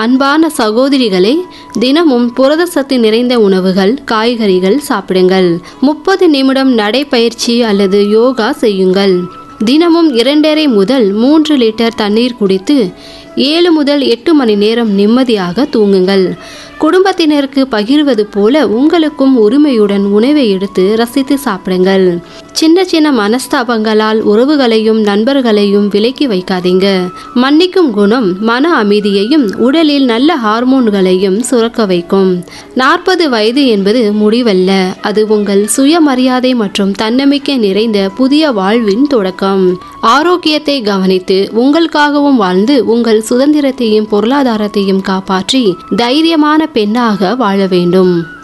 அன்பான சகோதரிகளே தினமும் புரத சத்து நிறைந்த உணவுகள் காய்கறிகள் சாப்பிடுங்கள் முப்பது நிமிடம் நடைப்பயிற்சி அல்லது யோகா செய்யுங்கள் தினமும் இரண்டரை முதல் மூன்று லிட்டர் தண்ணீர் குடித்து ஏழு முதல் எட்டு மணி நேரம் நிம்மதியாக தூங்குங்கள் குடும்பத்தினருக்கு பகிர்வது போல உங்களுக்கும் உரிமையுடன் உணவை எடுத்து ரசித்து சாப்பிடுங்கள் சின்ன சின்ன மனஸ்தாபங்களால் உறவுகளையும் நண்பர்களையும் விலக்கி வைக்காதீங்க மன்னிக்கும் குணம் மன அமைதியையும் உடலில் நல்ல ஹார்மோன்களையும் சுரக்க வைக்கும் நாற்பது வயது என்பது முடிவல்ல அது உங்கள் சுயமரியாதை மற்றும் தன்னம்பிக்கை நிறைந்த புதிய வாழ்வின் தொடக்கம் ஆரோக்கியத்தை கவனித்து உங்களுக்காகவும் வாழ்ந்து உங்கள் சுதந்திரத்தையும் பொருளாதாரத்தையும் காப்பாற்றி தைரியமான பெண்ணாக வாழ வேண்டும்